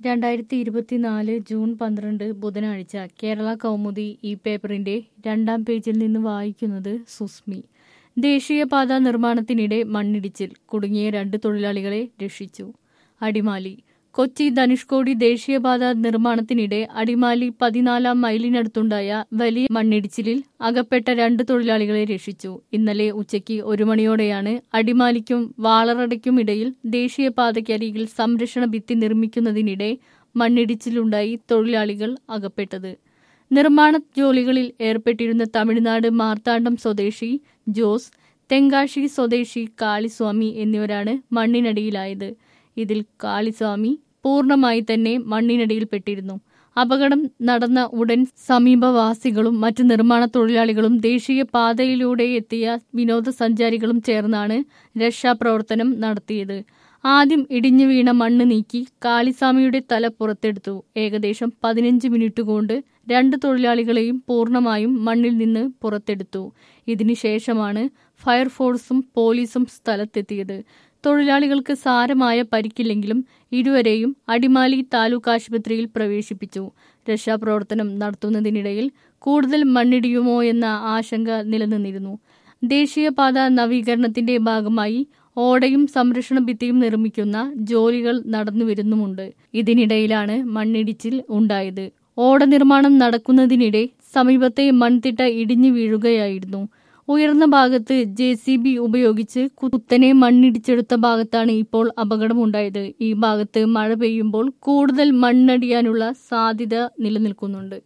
രണ്ടായിരത്തി ഇരുപത്തിനാല് ജൂൺ പന്ത്രണ്ട് ബുധനാഴ്ച കേരള കൗമുദി ഈ പേപ്പറിന്റെ രണ്ടാം പേജിൽ നിന്ന് വായിക്കുന്നത് സുസ്മി ദേശീയപാത നിർമ്മാണത്തിനിടെ മണ്ണിടിച്ചിൽ കുടുങ്ങിയ രണ്ട് തൊഴിലാളികളെ രക്ഷിച്ചു അടിമാലി കൊച്ചി ധനുഷ്കോടി ദേശീയപാത നിർമ്മാണത്തിനിടെ അടിമാലി പതിനാലാം മൈലിനടുത്തുണ്ടായ വലിയ മണ്ണിടിച്ചിലിൽ അകപ്പെട്ട രണ്ട് തൊഴിലാളികളെ രക്ഷിച്ചു ഇന്നലെ ഉച്ചയ്ക്ക് ഒരു മണിയോടെയാണ് അടിമാലിക്കും വാളറടയ്ക്കും ഇടയിൽ ദേശീയപാതയ്ക്കരികിൽ സംരക്ഷണ ഭിത്തി നിർമ്മിക്കുന്നതിനിടെ മണ്ണിടിച്ചിലുണ്ടായി തൊഴിലാളികൾ അകപ്പെട്ടത് നിർമ്മാണ ജോലികളിൽ ഏർപ്പെട്ടിരുന്ന തമിഴ്നാട് മാർത്താണ്ഡം സ്വദേശി ജോസ് തെങ്കാശി സ്വദേശി കാളിസ്വാമി എന്നിവരാണ് മണ്ണിനടിയിലായത് ഇതിൽ കാളിസ്വാമി പൂർണ്ണമായി തന്നെ മണ്ണിനടിയിൽപ്പെട്ടിരുന്നു അപകടം നടന്ന ഉടൻ സമീപവാസികളും മറ്റ് നിർമ്മാണ തൊഴിലാളികളും ദേശീയ പാതയിലൂടെ എത്തിയ വിനോദസഞ്ചാരികളും ചേർന്നാണ് രക്ഷാപ്രവർത്തനം നടത്തിയത് ആദ്യം ഇടിഞ്ഞു വീണ മണ്ണ് നീക്കി കാളിസ്വാമിയുടെ തല പുറത്തെടുത്തു ഏകദേശം പതിനഞ്ച് മിനിറ്റ് കൊണ്ട് രണ്ട് തൊഴിലാളികളെയും പൂർണ്ണമായും മണ്ണിൽ നിന്ന് പുറത്തെടുത്തു ഇതിനുശേഷമാണ് ഫയർഫോഴ്സും പോലീസും സ്ഥലത്തെത്തിയത് തൊഴിലാളികൾക്ക് സാരമായ പരിക്കില്ലെങ്കിലും ഇരുവരെയും അടിമാലി താലൂക്ക് ആശുപത്രിയിൽ പ്രവേശിപ്പിച്ചു രക്ഷാപ്രവർത്തനം നടത്തുന്നതിനിടയിൽ കൂടുതൽ മണ്ണിടിയുമോ എന്ന ആശങ്ക നിലനിന്നിരുന്നു ദേശീയപാത നവീകരണത്തിന്റെ ഭാഗമായി ഓടയും സംരക്ഷണ ഭിത്തിയും നിർമ്മിക്കുന്ന ജോലികൾ നടന്നുവരുന്നുമുണ്ട് ഇതിനിടയിലാണ് മണ്ണിടിച്ചിൽ ഉണ്ടായത് ഓട നിർമ്മാണം നടക്കുന്നതിനിടെ സമീപത്തെ മൺതിട്ട ഇടിഞ്ഞു വീഴുകയായിരുന്നു ഉയർന്ന ഭാഗത്ത് ജെ സി ബി ഉപയോഗിച്ച് കുത്തനെ മണ്ണിടിച്ചെടുത്ത ഭാഗത്താണ് ഇപ്പോൾ അപകടമുണ്ടായത് ഈ ഭാഗത്ത് മഴ പെയ്യുമ്പോൾ കൂടുതൽ മണ്ണടിയാനുള്ള സാധ്യത നിലനിൽക്കുന്നുണ്ട്